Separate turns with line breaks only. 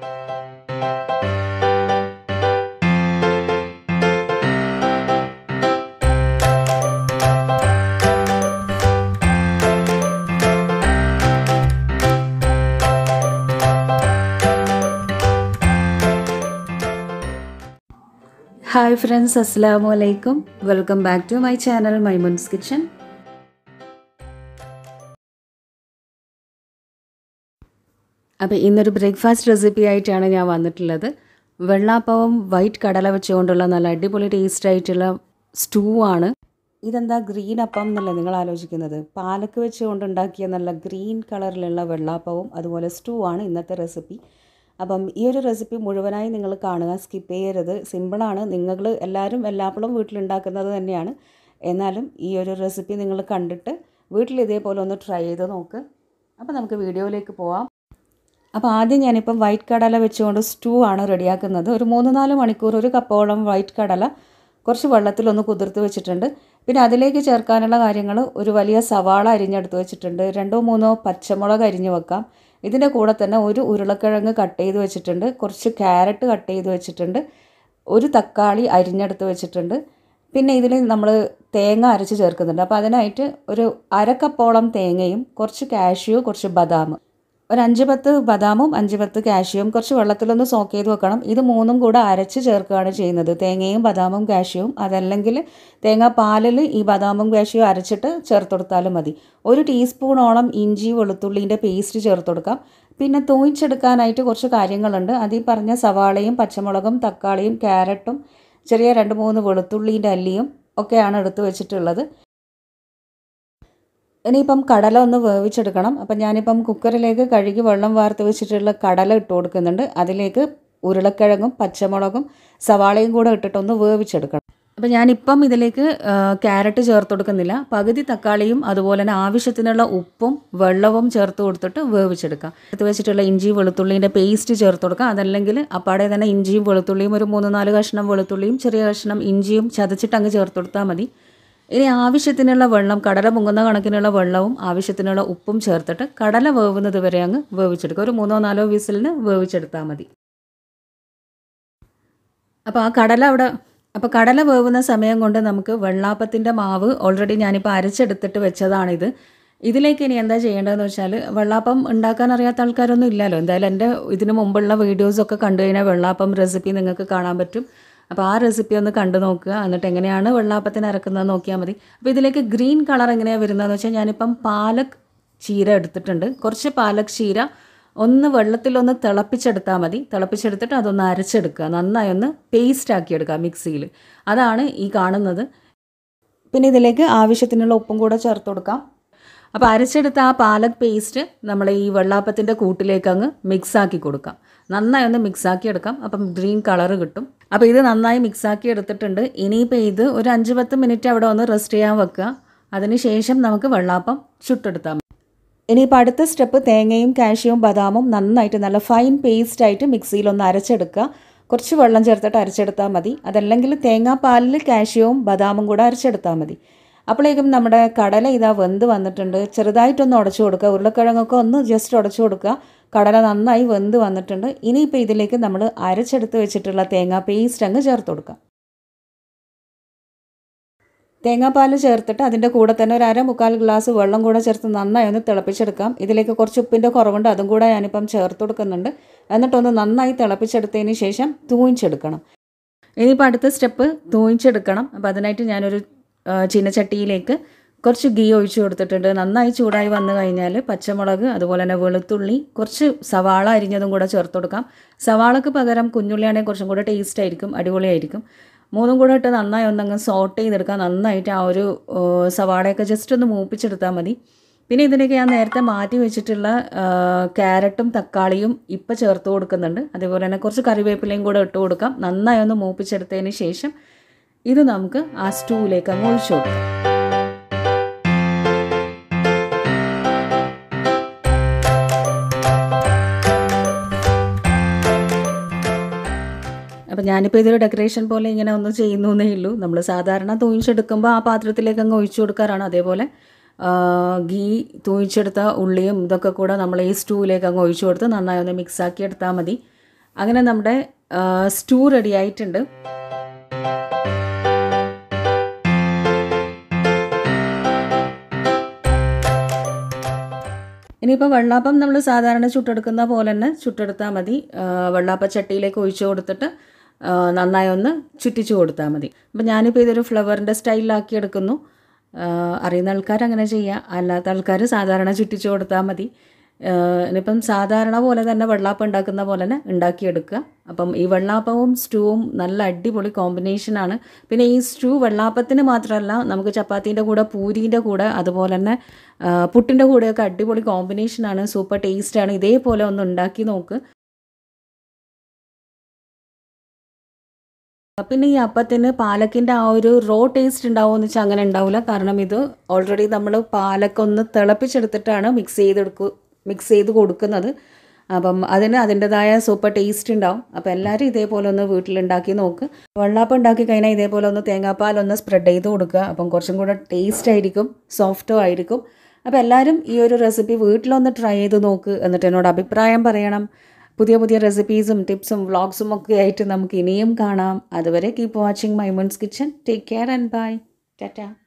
hi friends അസ്സാം വലൈക്കും welcome back to my channel Maimoon's kitchen അപ്പോൾ ഇന്നൊരു ബ്രേക്ക്ഫാസ്റ്റ് റെസിപ്പി ആയിട്ടാണ് ഞാൻ വന്നിട്ടുള്ളത് വെള്ളാപ്പവും വൈറ്റ് കടല വെച്ചുകൊണ്ടുള്ള നല്ല അടിപൊളി ടേസ്റ്റ് ആയിട്ടുള്ള സ്റ്റൂ ആണ് ഇതെന്താ ഗ്രീൻ അപ്പം എന്നല്ലേ നിങ്ങൾ ആലോചിക്കുന്നത് പാലക്ക് വെച്ചുകൊണ്ട് ഉണ്ടാക്കിയ നല്ല ഗ്രീൻ കളറിലുള്ള വെള്ളാപ്പവും അതുപോലെ സ്റ്റൂ ആണ് ഇന്നത്തെ റെസിപ്പി അപ്പം ഈ ഒരു റെസിപ്പി മുഴുവനായി നിങ്ങൾ കാണുക സ്കിപ്പ് ചെയ്യരുത് സിമ്പിളാണ് നിങ്ങൾ എല്ലാവരും എല്ലാപ്പോഴും വീട്ടിലുണ്ടാക്കുന്നത് തന്നെയാണ് എന്നാലും ഈ ഒരു റെസിപ്പി നിങ്ങൾ കണ്ടിട്ട് വീട്ടിൽ ഇതേപോലെ ഒന്ന് ട്രൈ ചെയ്ത് നോക്ക് അപ്പോൾ നമുക്ക് വീഡിയോയിലേക്ക് പോവാം അപ്പോൾ ആദ്യം ഞാനിപ്പം വൈറ്റ് കടല വെച്ചുകൊണ്ട് സ്റ്റൂ ആണ് റെഡിയാക്കുന്നത് ഒരു മൂന്ന് നാല് മണിക്കൂർ ഒരു കപ്പോളം വൈറ്റ് കടല കുറച്ച് വെള്ളത്തിലൊന്ന് കുതിർത്ത് വെച്ചിട്ടുണ്ട് പിന്നെ അതിലേക്ക് ചേർക്കാനുള്ള കാര്യങ്ങൾ ഒരു വലിയ സവാള അരിഞ്ഞെടുത്ത് വെച്ചിട്ടുണ്ട് രണ്ടോ മൂന്നോ പച്ചമുളക് അരിഞ്ഞ് വെക്കാം ഇതിൻ്റെ കൂടെ തന്നെ ഒരു ഉരുളക്കിഴങ്ങ് കട്ട് ചെയ്ത് വെച്ചിട്ടുണ്ട് കുറച്ച് ക്യാരറ്റ് കട്ട് ചെയ്ത് വെച്ചിട്ടുണ്ട് ഒരു തക്കാളി അരിഞ്ഞെടുത്ത് വെച്ചിട്ടുണ്ട് പിന്നെ ഇതിൽ നമ്മൾ തേങ്ങ അരച്ച് ചേർക്കുന്നുണ്ട് അപ്പോൾ അതിനായിട്ട് ഒരു അരക്കപ്പോളം തേങ്ങയും കുറച്ച് കാഷ്യൂ കുറച്ച് ബദാം ഒരു അഞ്ച് പത്ത് ബദാമും അഞ്ച് പത്ത് കാഷ്യൂവും കുറച്ച് വെള്ളത്തിലൊന്ന് സോക്ക് ചെയ്ത് വെക്കണം ഇത് മൂന്നും കൂടെ അരച്ച് ചേർക്കുകയാണ് ചെയ്യുന്നത് തേങ്ങയും ബദാമും കാഷ്യൂവും അതല്ലെങ്കിൽ തേങ്ങാ പാലിൽ ഈ ബദാമും കാഷ്യൂവും അരച്ചിട്ട് ചേർത്ത് കൊടുത്താലും മതി ഒരു ടീസ്പൂണോളം ഇഞ്ചി വെളുത്തുള്ളീൻ്റെ പേസ്റ്റ് ചേർത്ത് കൊടുക്കാം പിന്നെ തൂയിച്ചെടുക്കാനായിട്ട് കുറച്ച് കാര്യങ്ങളുണ്ട് അതിൽ പറഞ്ഞ സവാളയും പച്ചമുളകും തക്കാളിയും ക്യാരറ്റും ചെറിയ രണ്ട് മൂന്ന് വെളുത്തുള്ളീൻ്റെ അല്ലിയും ഒക്കെയാണ് എടുത്ത് വെച്ചിട്ടുള്ളത് ഇനിയിപ്പം കടല ഒന്ന് വേവിച്ചെടുക്കണം അപ്പം ഞാനിപ്പം കുക്കറിലേക്ക് കഴുകി വെള്ളം വാർത്ത് വെച്ചിട്ടുള്ള കടല ഇട്ട് കൊടുക്കുന്നുണ്ട് അതിലേക്ക് ഉരുളക്കിഴങ്ങും പച്ചമുളകും സവാളയും കൂടെ ഇട്ടിട്ടൊന്ന് വേവിച്ചെടുക്കണം അപ്പം ഞാനിപ്പം ഇതിലേക്ക് ക്യാരറ്റ് ചേർത്ത് കൊടുക്കുന്നില്ല പകുതി തക്കാളിയും അതുപോലെ തന്നെ ആവശ്യത്തിനുള്ള ഉപ്പും വെള്ളവും ചേർത്ത് കൊടുത്തിട്ട് വേവിച്ചെടുക്കാം എടുത്ത് വെച്ചിട്ടുള്ള ഇഞ്ചി വെളുത്തുള്ളീൻ്റെ പേസ്റ്റ് ചേർത്ത് കൊടുക്കാം അതല്ലെങ്കിൽ അപ്പാടെ തന്നെ ഇഞ്ചിയും വെളുത്തുള്ളിയും ഒരു മൂന്ന് നാല് കഷ്ണം വെളുത്തുള്ളിയും ചെറിയ കഷ്ണം ഇഞ്ചിയും ചതച്ചിട്ട് അങ്ങ് ചേർത്ത് കൊടുത്താൽ മതി ഇനി ആവശ്യത്തിനുള്ള വെള്ളം കടല മുങ്ങുന്ന കണക്കിനുള്ള വെള്ളവും ആവശ്യത്തിനുള്ള ഉപ്പും ചേർത്തിട്ട് കടല വേവുന്നത് വരെ അങ്ങ് വേവിച്ചെടുക്കുക ഒരു മൂന്നോ നാലോ വിസിലിന് വേവിച്ചെടുത്താൽ മതി അപ്പോൾ ആ കടല അവിടെ അപ്പോൾ കടല വേവുന്ന സമയം കൊണ്ട് നമുക്ക് വെള്ളാപ്പത്തിൻ്റെ മാവ് ഓൾറെഡി ഞാനിപ്പോൾ അരച്ചെടുത്തിട്ട് വെച്ചതാണിത് ഇതിലേക്ക് ഇനി എന്താ ചെയ്യേണ്ടതെന്ന് വെച്ചാൽ വെള്ളാപ്പം ഉണ്ടാക്കാൻ അറിയാത്ത ആൾക്കാരൊന്നും ഇല്ലല്ലോ എന്തായാലും എൻ്റെ ഇതിന് മുമ്പുള്ള വീഡിയോസൊക്കെ കണ്ടു കഴിഞ്ഞാൽ വെള്ളാപ്പം റെസിപ്പി നിങ്ങൾക്ക് കാണാൻ പറ്റും അപ്പോൾ ആ റെസിപ്പി ഒന്ന് കണ്ടു നോക്കുക എന്നിട്ട് എങ്ങനെയാണ് വെള്ളാപ്പത്തിന് അരക്കുന്നത് നോക്കിയാൽ മതി അപ്പോൾ ഇതിലേക്ക് ഗ്രീൻ കളർ എങ്ങനെയാണ് വരുന്നതെന്ന് വെച്ചാൽ ഞാനിപ്പം പാലക് ചീര എടുത്തിട്ടുണ്ട് കുറച്ച് പാലക് ചീര ഒന്ന് വെള്ളത്തിലൊന്ന് തിളപ്പിച്ചെടുത്താൽ മതി തിളപ്പിച്ചെടുത്തിട്ട് അതൊന്ന് അരച്ചെടുക്കുക നന്നായി ഒന്ന് പേസ്റ്റ് ആക്കി എടുക്കുക മിക്സിയിൽ അതാണ് ഈ കാണുന്നത് പിന്നെ ഇതിലേക്ക് ആവശ്യത്തിനുള്ള ഉപ്പും കൂടെ ചേർത്ത് കൊടുക്കാം അപ്പോൾ അരച്ചെടുത്ത ആ പാലക് പേസ്റ്റ് നമ്മൾ ഈ വെള്ളാപ്പത്തിൻ്റെ കൂട്ടിലേക്ക് അങ്ങ് മിക്സാക്കി കൊടുക്കാം നന്നായി ഒന്ന് മിക്സാക്കി എടുക്കാം അപ്പം ഗ്രീൻ കളറ് കിട്ടും അപ്പോൾ ഇത് നന്നായി മിക്സാക്കി എടുത്തിട്ടുണ്ട് ഇനിയിപ്പോൾ ഇത് ഒരു അഞ്ച് പത്ത് മിനിറ്റ് അവിടെ ഒന്ന് റെസ്റ്റ് ചെയ്യാൻ വെക്കുക അതിനുശേഷം നമുക്ക് വെള്ളാപ്പം ചുട്ടെടുത്താൽ മതി ഇനിയിപ്പോൾ അടുത്ത സ്റ്റെപ്പ് തേങ്ങയും കാഷ്യൂവും ബദാമും നന്നായിട്ട് നല്ല ഫൈൻ പേസ്റ്റായിട്ട് മിക്സിയിലൊന്ന് അരച്ചെടുക്കുക കുറച്ച് വെള്ളം ചേർത്തിട്ട് അരച്ചെടുത്താൽ മതി അതല്ലെങ്കിൽ തേങ്ങാപ്പാലിൽ കാഷ്യൂവും ബദാമും കൂടെ അരച്ചെടുത്താൽ മതി അപ്പോഴേക്കും നമ്മുടെ കടല ഇതാ വെന്ത് വന്നിട്ടുണ്ട് ചെറുതായിട്ടൊന്ന് ഉടച്ചു കൊടുക്കുക ഉരുളക്കിഴങ്ങൊക്കെ ഒന്ന് ജസ്റ്റ് ഉടച്ചു കൊടുക്കുക കടല നന്നായി വെന്ത് വന്നിട്ടുണ്ട് ഇനിയിപ്പോൾ ഇതിലേക്ക് നമ്മൾ അരച്ചെടുത്ത് വെച്ചിട്ടുള്ള തേങ്ങാ പേസ്റ്റ് അങ്ങ് ചേർത്ത് കൊടുക്കാം തേങ്ങാപ്പാൽ ചേർത്തിട്ട് അതിൻ്റെ കൂടെ തന്നെ ഒരു അര മുക്കാൽ ഗ്ലാസ് വെള്ളം കൂടെ ചേർത്ത് നന്നായി ഒന്ന് തിളപ്പിച്ചെടുക്കാം ഇതിലേക്ക് കുറച്ച് ഉപ്പിൻ്റെ കുറവുണ്ട് അതും കൂടെ ഞാനിപ്പം ചേർത്ത് കൊടുക്കുന്നുണ്ട് എന്നിട്ടൊന്ന് നന്നായി തിളപ്പിച്ചെടുത്തതിന് ശേഷം തൂയിച്ചെടുക്കണം ഇനിയിപ്പോൾ അടുത്ത സ്റ്റെപ്പ് തൂയിച്ചെടുക്കണം അപ്പോൾ അതിനായിട്ട് ഞാനൊരു ചീനച്ചട്ടിയിലേക്ക് കുറച്ച് ഗീ ഒഴിച്ചു കൊടുത്തിട്ടുണ്ട് നന്നായി ചൂടായി വന്നു കഴിഞ്ഞാൽ പച്ചമുളക് അതുപോലെ തന്നെ വെളുത്തുള്ളി കുറച്ച് സവാള അരിഞ്ഞതും കൂടെ ചേർത്ത് കൊടുക്കാം സവാളക്ക് പകരം കുഞ്ഞുള്ളിയാണെങ്കിൽ കുറച്ചും കൂടെ ടേസ്റ്റ് ആയിരിക്കും അടിപൊളിയായിരിക്കും മൂന്നും കൂടെ ഇട്ട് നന്നായി ഒന്നങ്ങ് സോട്ട് ചെയ്തെടുക്കാം നന്നായിട്ട് ആ ഒരു സവാളയൊക്കെ ജസ്റ്റ് ഒന്ന് മൂപ്പിച്ചെടുത്താൽ മതി പിന്നെ ഇതിലേക്ക് ഞാൻ നേരത്തെ മാറ്റി വെച്ചിട്ടുള്ള ക്യാരറ്റും തക്കാളിയും ഇപ്പം ചേർത്ത് കൊടുക്കുന്നുണ്ട് അതേപോലെ തന്നെ കുറച്ച് കറിവേപ്പിലയും കൂടെ ഇട്ട് കൊടുക്കാം നന്നായി ഒന്ന് മൂപ്പിച്ചെടുത്തതിന് ശേഷം ഇത് നമുക്ക് ആ സ്റ്റൂവിലേക്ക് അങ്ങ് ഒഴിച്ചു കൊടുക്കാം അപ്പോൾ ഞാനിപ്പോൾ ഇതൊരു ഡെക്കറേഷൻ പോലെ ഇങ്ങനെ ഒന്ന് ചെയ്യുന്നു എന്നേ ഉള്ളൂ നമ്മൾ സാധാരണ തൂയിച്ചെടുക്കുമ്പോൾ ആ പാത്രത്തിലേക്ക് അങ്ങ് ഒഴിച്ചു കൊടുക്കാറാണ് അതേപോലെ ഗീ തൂയിച്ചെടുത്ത ഉള്ളിയും ഇതൊക്കെ കൂടെ നമ്മൾ ഈ സ്റ്റൂവിലേക്ക് അങ്ങ് ഒഴിച്ചു കൊടുത്ത് നന്നായി ഒന്ന് മിക്സാക്കി എടുത്താൽ മതി അങ്ങനെ നമ്മുടെ സ്റ്റൂ റെഡി ആയിട്ടുണ്ട് ഇനിയിപ്പോൾ വെള്ളാപ്പം നമ്മൾ സാധാരണ ചുട്ടെടുക്കുന്ന പോലെ തന്നെ ചുട്ടെടുത്താൽ മതി വെള്ളാപ്പ ചട്ടിയിലേക്ക് ഒഴിച്ചു കൊടുത്തിട്ട് നന്നായി ഒന്ന് ചുറ്റിച്ചു കൊടുത്താൽ മതി അപ്പം ഞാനിപ്പോൾ ഇതൊരു ഫ്ലവറിൻ്റെ സ്റ്റൈലിലാക്കി എടുക്കുന്നു അറിയുന്ന ആൾക്കാർ അങ്ങനെ ചെയ്യുക അല്ലാത്ത ആൾക്കാർ സാധാരണ ചുറ്റിച്ചു കൊടുത്താൽ മതി ഇനിയിപ്പം സാധാരണ പോലെ തന്നെ വെള്ളാപ്പം ഉണ്ടാക്കുന്ന പോലെ തന്നെ ഉണ്ടാക്കിയെടുക്കുക അപ്പം ഈ വെള്ളാപ്പവും സ്റ്റൂവും നല്ല അടിപൊളി കോമ്പിനേഷനാണ് പിന്നെ ഈ സ്റ്റൂ വെള്ളാപ്പത്തിന് മാത്രമല്ല നമുക്ക് ചപ്പാത്തീൻ്റെ കൂടെ പൂരീൻ്റെ കൂടെ അതുപോലെ തന്നെ പുട്ടിൻ്റെ കൂടെയൊക്കെ അടിപൊളി കോമ്പിനേഷനാണ് സൂപ്പർ ടേസ്റ്റാണ് ഇതേപോലെ ഒന്ന് ഉണ്ടാക്കി നോക്ക് പിന്നെ ഈ അപ്പത്തിന് പാലക്കിൻ്റെ ആ ഒരു റോ ടേസ്റ്റ് ഉണ്ടാവുമെന്ന് വെച്ചാൽ അങ്ങനെ ഉണ്ടാവില്ല കാരണം ഇത് ഓൾറെഡി നമ്മൾ പാലക്കൊന്ന് തിളപ്പിച്ചെടുത്തിട്ടാണ് മിക്സ് ചെയ്തെടുക്കു മിക്സ് ചെയ്ത് കൊടുക്കുന്നത് അപ്പം അതിന് അതിൻ്റെതായ സൂപ്പർ ടേസ്റ്റ് ഉണ്ടാവും അപ്പോൾ എല്ലാവരും ഇതേപോലെ ഒന്ന് വീട്ടിലുണ്ടാക്കി നോക്ക് വെള്ളാപ്പം ഉണ്ടാക്കി കഴിഞ്ഞാൽ ഇതേപോലെ ഒന്ന് തേങ്ങാപ്പാലൊന്ന് സ്പ്രെഡ് ചെയ്ത് കൊടുക്കുക അപ്പം കുറച്ചും കൂടെ ടേസ്റ്റ് ആയിരിക്കും സോഫ്റ്റോ ആയിരിക്കും അപ്പോൾ എല്ലാവരും ഈ ഒരു റെസിപ്പി വീട്ടിലൊന്ന് ട്രൈ ചെയ്ത് നോക്ക് എന്നിട്ട് എന്നോട് അഭിപ്രായം പറയണം പുതിയ പുതിയ റെസിപ്പീസും ടിപ്സും വ്ളോഗ്സും ഒക്കെ ആയിട്ട് നമുക്ക് ഇനിയും കാണാം അതുവരെ keep watching Maimoon's kitchen take care and bye Tata